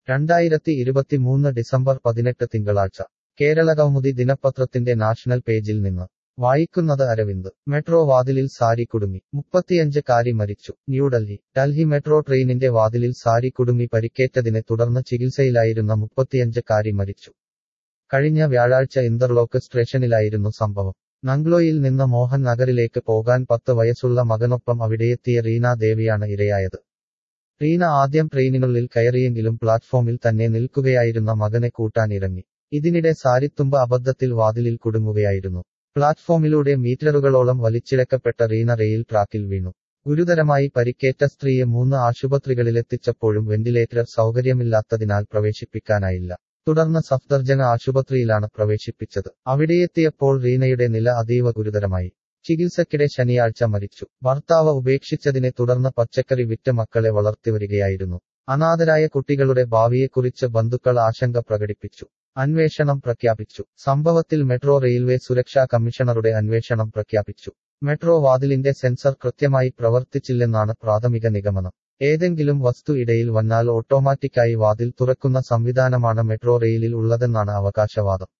രണ്ടായിരത്തി ഇരുപത്തിമൂന്ന് ഡിസംബർ പതിനെട്ട് തിങ്കളാഴ്ച കേരളകൗമുദി ദിനപത്രത്തിന്റെ നാഷണൽ പേജിൽ നിന്ന് വായിക്കുന്നത് അരവിന്ദ് മെട്രോ വാതിലിൽ സാരി കുടുങ്ങി മുപ്പത്തിയഞ്ച് കാരി മരിച്ചു ന്യൂഡൽഹി ഡൽഹി മെട്രോ ട്രെയിനിന്റെ വാതിലിൽ സാരി കുടുങ്ങി പരിക്കേറ്റതിനെ തുടർന്ന് ചികിത്സയിലായിരുന്ന മുപ്പത്തിയഞ്ച് കാരി മരിച്ചു കഴിഞ്ഞ വ്യാഴാഴ്ച ഇന്റർലോക്ക് സ്റ്റേഷനിലായിരുന്നു സംഭവം നംഗ്ലോയിൽ നിന്ന് മോഹൻ നഗറിലേക്ക് പോകാൻ പത്ത് വയസ്സുള്ള മകനൊപ്പം അവിടെയെത്തിയ റീന ദേവിയാണ് ഇരയായത് റീന ആദ്യം ട്രെയിനിനുള്ളിൽ കയറിയെങ്കിലും പ്ലാറ്റ്ഫോമിൽ തന്നെ നിൽക്കുകയായിരുന്ന മകനെ കൂട്ടാൻ ഇറങ്ങി ഇതിനിടെ സാരിത്തുമ്പ അബദ്ധത്തിൽ വാതിലിൽ കുടുങ്ങുകയായിരുന്നു പ്ലാറ്റ്ഫോമിലൂടെ മീറ്ററുകളോളം വലിച്ചിഴക്കപ്പെട്ട റീന റെയിൽ ട്രാക്കിൽ വീണു ഗുരുതരമായി പരിക്കേറ്റ സ്ത്രീയെ മൂന്ന് ആശുപത്രികളിലെത്തിച്ചപ്പോഴും വെന്റിലേറ്റർ സൗകര്യമില്ലാത്തതിനാൽ പ്രവേശിപ്പിക്കാനായില്ല തുടർന്ന് സഫ്ദർജംഗ് ആശുപത്രിയിലാണ് പ്രവേശിപ്പിച്ചത് അവിടെയെത്തിയപ്പോൾ റീനയുടെ നില അതീവ ഗുരുതരമായി ചികിത്സക്കിടെ ശനിയാഴ്ച മരിച്ചു ഭർത്താവ് ഉപേക്ഷിച്ചതിനെ തുടർന്ന് പച്ചക്കറി വിറ്റ് മക്കളെ വളർത്തിവരികയായിരുന്നു അനാഥരായ കുട്ടികളുടെ ഭാവിയെക്കുറിച്ച് ബന്ധുക്കൾ ആശങ്ക പ്രകടിപ്പിച്ചു അന്വേഷണം പ്രഖ്യാപിച്ചു സംഭവത്തിൽ മെട്രോ റെയിൽവേ സുരക്ഷാ കമ്മീഷണറുടെ അന്വേഷണം പ്രഖ്യാപിച്ചു മെട്രോ വാതിലിന്റെ സെൻസർ കൃത്യമായി പ്രവർത്തിച്ചില്ലെന്നാണ് പ്രാഥമിക നിഗമനം ഏതെങ്കിലും വസ്തു ഇടയിൽ വന്നാൽ ഓട്ടോമാറ്റിക്കായി വാതിൽ തുറക്കുന്ന സംവിധാനമാണ് മെട്രോ റെയിലിൽ ഉള്ളതെന്നാണ് അവകാശവാദം